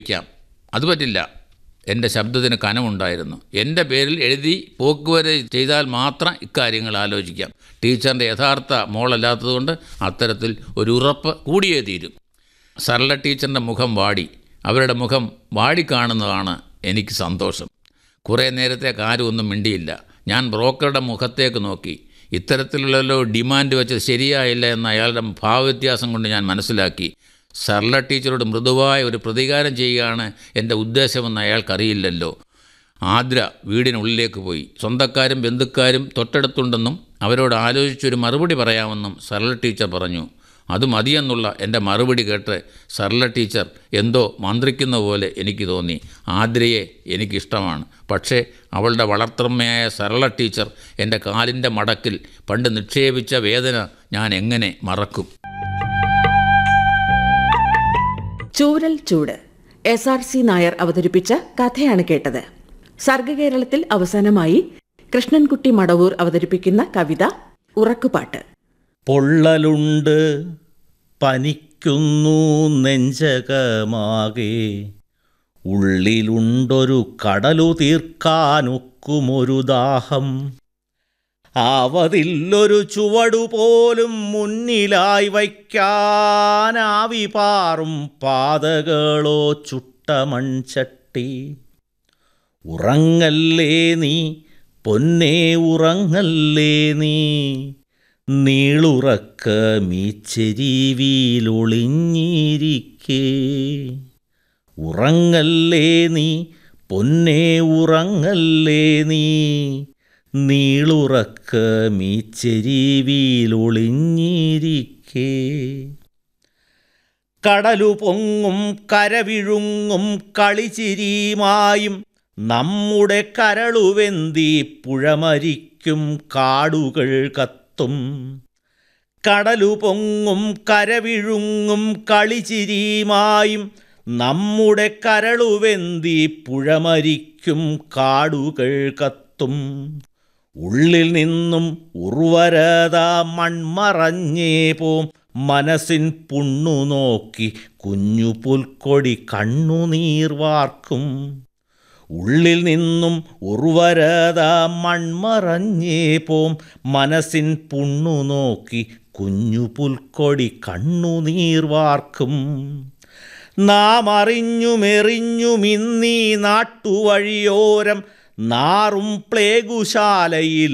ക്കാം അത് പറ്റില്ല എൻ്റെ ശബ്ദത്തിന് കനമുണ്ടായിരുന്നു എൻ്റെ പേരിൽ എഴുതി പോക്കുവരെ ചെയ്താൽ മാത്രം ഇക്കാര്യങ്ങൾ ആലോചിക്കാം ടീച്ചറിൻ്റെ യഥാർത്ഥ മോളല്ലാത്തതുകൊണ്ട് അത്തരത്തിൽ ഒരു ഉറപ്പ് കൂടിയേ തീരും സരള ടീച്ചറിൻ്റെ മുഖം വാടി അവരുടെ മുഖം വാടിക്കാണുന്നതാണ് എനിക്ക് സന്തോഷം കുറേ നേരത്തേക്ക് ആരും ഒന്നും മിണ്ടിയില്ല ഞാൻ ബ്രോക്കറുടെ മുഖത്തേക്ക് നോക്കി ഇത്തരത്തിലുള്ളല്ലോ ഡിമാൻഡ് വെച്ചത് ശരിയായില്ല എന്ന അയാളുടെ ഭാവവ്യത്യാസം കൊണ്ട് ഞാൻ മനസ്സിലാക്കി സർല ടീച്ചറോട് മൃദുവായ ഒരു പ്രതികാരം ചെയ്യുകയാണ് എൻ്റെ ഉദ്ദേശമെന്ന് അയാൾക്കറിയില്ലല്ലോ ആദ്ര വീടിനുള്ളിലേക്ക് പോയി സ്വന്തക്കാരും ബന്ധുക്കാരും തൊട്ടടുത്തുണ്ടെന്നും അവരോട് ആലോചിച്ചൊരു മറുപടി പറയാമെന്നും സർല ടീച്ചർ പറഞ്ഞു അത് മതിയെന്നുള്ള എൻ്റെ മറുപടി കേട്ട് സർല ടീച്ചർ എന്തോ മന്ത്രിക്കുന്ന പോലെ എനിക്ക് തോന്നി ആദ്രയെ എനിക്കിഷ്ടമാണ് പക്ഷേ അവളുടെ വളർത്തമ്മയായ സരള ടീച്ചർ എൻ്റെ കാലിൻ്റെ മടക്കിൽ പണ്ട് നിക്ഷേപിച്ച വേദന ഞാൻ എങ്ങനെ മറക്കും ചൂരൽ ചൂട് എസ് ആർ സി നായർ അവതരിപ്പിച്ച കഥയാണ് കേട്ടത് സർഗകേരളത്തിൽ അവസാനമായി കൃഷ്ണൻകുട്ടി മടവൂർ അവതരിപ്പിക്കുന്ന കവിത ഉറക്കുപാട്ട് പൊള്ളലുണ്ട് പനിക്കുന്നു നെഞ്ചകമാകെ ഉള്ളിലുണ്ടൊരു കടലു തീർക്കാനൊക്കുമൊരു ദാഹം ആവതില്ലൊരു ചുവടുപോലും മുന്നിലായി വയ്ക്കാനാവി പാറും പാതകളോ ചുട്ട മൺചട്ടി ഉറങ്ങല്ലേ നീ പൊന്നേ ഉറങ്ങല്ലേ നീ നീളുറക്ക മീച്ചെരിവിയിലൊളിഞ്ഞിരിക്കേ ഉറങ്ങല്ലേ നീ പൊന്നേ ഉറങ്ങല്ലേ നീ നീളുറക്ക മീച്ചെരിവിയിലൊളിഞ്ഞിരിക്കേ കടലു പൊങ്ങും കരവിഴുങ്ങും കളിച്ചിരിയുമായും നമ്മുടെ കരളുവെന്തി പുഴമരിക്കും കാടുകൾ കത്തും കടലു പൊങ്ങും കരവിഴുങ്ങും കളിച്ചിരിയുമായും നമ്മുടെ കരളുവെന്തി പുഴമരിക്കും കാടുകൾ കത്തും ഉള്ളിൽ നിന്നും ഉർവരത മൺമറഞ്ഞേ പോം മനസ്സിൻ പുണ്ണു നോക്കി കുഞ്ഞു പുൽക്കൊടി കണ്ണുനീർ വാർക്കും ഉള്ളിൽ നിന്നും ഉർവരത മൺമറഞ്ഞേ പോം മനസ്സിൻ പുണ്ണു നോക്കി കുഞ്ഞു പുൽക്കൊടി കണ്ണുനീർ വാർക്കും നാം അറിഞ്ഞുമെറിഞ്ഞുമിന്നീ നാട്ടുവഴിയോരം നാറും പ്ലേഗുശാലയിൽ